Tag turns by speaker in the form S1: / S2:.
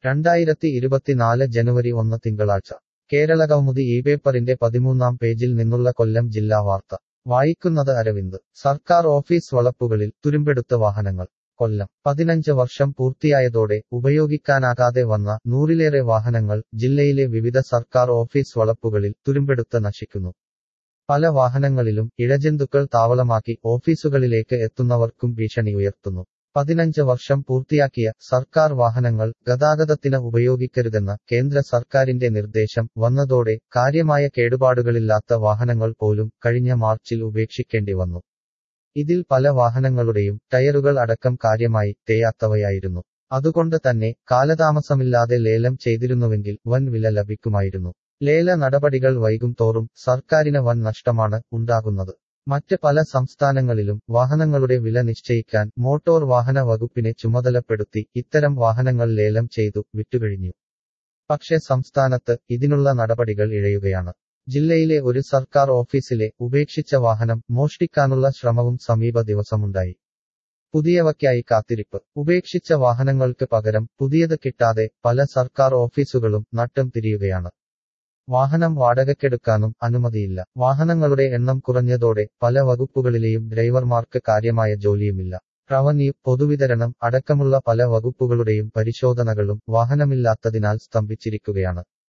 S1: രണ്ടായിരത്തി ഇരുപത്തിനാല് ജനുവരി ഒന്ന് തിങ്കളാഴ്ച കേരളകൗമുദി ഈ പേപ്പറിന്റെ പതിമൂന്നാം പേജിൽ നിന്നുള്ള കൊല്ലം ജില്ലാ വാർത്ത വായിക്കുന്നത് അരവിന്ദ് സർക്കാർ ഓഫീസ് വളപ്പുകളിൽ തുരുമ്പെടുത്ത വാഹനങ്ങൾ കൊല്ലം പതിനഞ്ച് വർഷം പൂർത്തിയായതോടെ ഉപയോഗിക്കാനാകാതെ വന്ന നൂറിലേറെ വാഹനങ്ങൾ ജില്ലയിലെ വിവിധ സർക്കാർ ഓഫീസ് വളപ്പുകളിൽ തുരുമ്പെടുത്ത് നശിക്കുന്നു പല വാഹനങ്ങളിലും ഇഴജന്തുക്കൾ താവളമാക്കി ഓഫീസുകളിലേക്ക് എത്തുന്നവർക്കും ഭീഷണി ഉയർത്തുന്നു പതിനഞ്ച് വർഷം പൂർത്തിയാക്കിയ സർക്കാർ വാഹനങ്ങൾ ഗതാഗതത്തിന് ഉപയോഗിക്കരുതെന്ന കേന്ദ്ര സർക്കാരിന്റെ നിർദ്ദേശം വന്നതോടെ കാര്യമായ കേടുപാടുകളില്ലാത്ത വാഹനങ്ങൾ പോലും കഴിഞ്ഞ മാർച്ചിൽ ഉപേക്ഷിക്കേണ്ടി വന്നു ഇതിൽ പല വാഹനങ്ങളുടെയും ടയറുകൾ അടക്കം കാര്യമായി തേയാത്തവയായിരുന്നു അതുകൊണ്ട് തന്നെ കാലതാമസമില്ലാതെ ലേലം ചെയ്തിരുന്നുവെങ്കിൽ വൻ വില ലഭിക്കുമായിരുന്നു ലേല നടപടികൾ വൈകും തോറും സർക്കാരിന് വൻ നഷ്ടമാണ് ഉണ്ടാകുന്നത് മറ്റ് പല സംസ്ഥാനങ്ങളിലും വാഹനങ്ങളുടെ വില നിശ്ചയിക്കാൻ മോട്ടോർ വാഹന വകുപ്പിനെ ചുമതലപ്പെടുത്തി ഇത്തരം വാഹനങ്ങൾ ലേലം ചെയ്തു വിറ്റുകഴിഞ്ഞു പക്ഷെ സംസ്ഥാനത്ത് ഇതിനുള്ള നടപടികൾ ഇഴയുകയാണ് ജില്ലയിലെ ഒരു സർക്കാർ ഓഫീസിലെ ഉപേക്ഷിച്ച വാഹനം മോഷ്ടിക്കാനുള്ള ശ്രമവും സമീപ ദിവസമുണ്ടായി പുതിയവയ്ക്കായി കാത്തിരിപ്പ് ഉപേക്ഷിച്ച വാഹനങ്ങൾക്ക് പകരം പുതിയത് കിട്ടാതെ പല സർക്കാർ ഓഫീസുകളും നട്ടം തിരിയുകയാണ് വാഹനം വാടകയ്ക്കെടുക്കാനും അനുമതിയില്ല വാഹനങ്ങളുടെ എണ്ണം കുറഞ്ഞതോടെ പല വകുപ്പുകളിലെയും ഡ്രൈവർമാർക്ക് കാര്യമായ ജോലിയുമില്ല റവന്യൂ പൊതുവിതരണം അടക്കമുള്ള പല വകുപ്പുകളുടെയും പരിശോധനകളും വാഹനമില്ലാത്തതിനാൽ സ്തംഭിച്ചിരിക്കുകയാണ്